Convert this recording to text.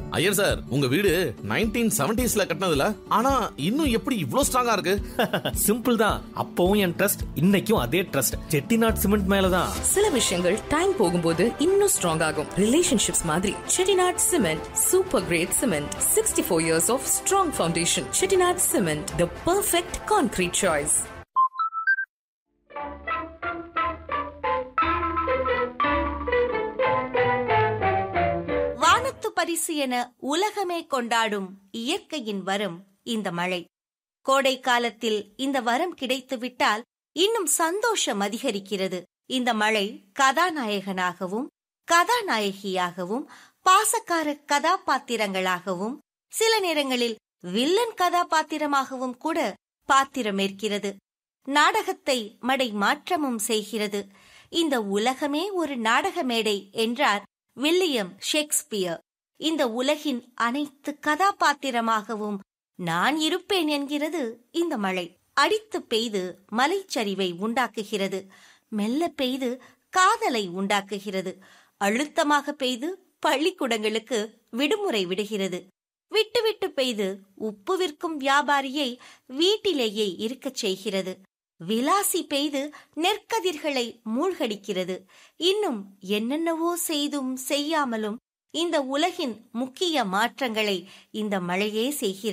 Iyer sir உங்க வீடு nineteen செவன்டிஸ்ல கட்டினதுல ஆனா இன்னும் எப்படி இவ்ளோ ஸ்ட்ராங்கா இருக்கு சிம்பிள் தான் அப்பவும் என் ட்ரஸ்ட் இன்னைக்கும் அதே ட்ரஸ்ட் செட்டிநாட் சிமெண்ட் மேலதான் சில விஷயங்கள் டைம் போகும்போது இன்னும் ஸ்ட்ராங் ஆகும் ரிலேஷன்ஷிப்ஸ் மாதிரி Chettinad cement super great cement sixty four years of strong foundation Chettinad cement the perfect concrete choice வானத்து பரிசு என உலகமே கொண்டாடும் இயற்கையின் வரம் இந்த மழை கோடை காலத்தில் இந்த வரம் கிடைத்துவிட்டால் இன்னும் சந்தோஷம் அதிகரிக்கிறது இந்த மழை கதாநாயகனாகவும் கதாநாயகியாகவும் பாசக்கார கதாபாத்திரங்களாகவும் சில நேரங்களில் வில்லன் கதாபாத்திரமாகவும் கூட பாத்திரமேற்கிறது நாடகத்தை மடை மாற்றமும் செய்கிறது இந்த உலகமே ஒரு நாடக மேடை என்றார் வில்லியம் ஷேக்ஸ்பியர் இந்த உலகின் அனைத்து கதாபாத்திரமாகவும் நான் இருப்பேன் என்கிறது இந்த மழை அடித்து பெய்து மலைச்சரிவை உண்டாக்குகிறது மெல்ல பெய்து காதலை உண்டாக்குகிறது அழுத்தமாக பெய்து பள்ளிக்கூடங்களுக்கு விடுமுறை விடுகிறது விட்டு விட்டு பெய்து உப்பு விற்கும் வியாபாரியை வீட்டிலேயே இருக்கச் செய்கிறது விலாசி பெய்து நெற்கதிர்களை மூழ்கடிக்கிறது இன்னும் என்னென்னவோ செய்தும் செய்யாமலும் இந்த உலகின் முக்கிய மாற்றங்களை இந்த மழையே செய்கிறது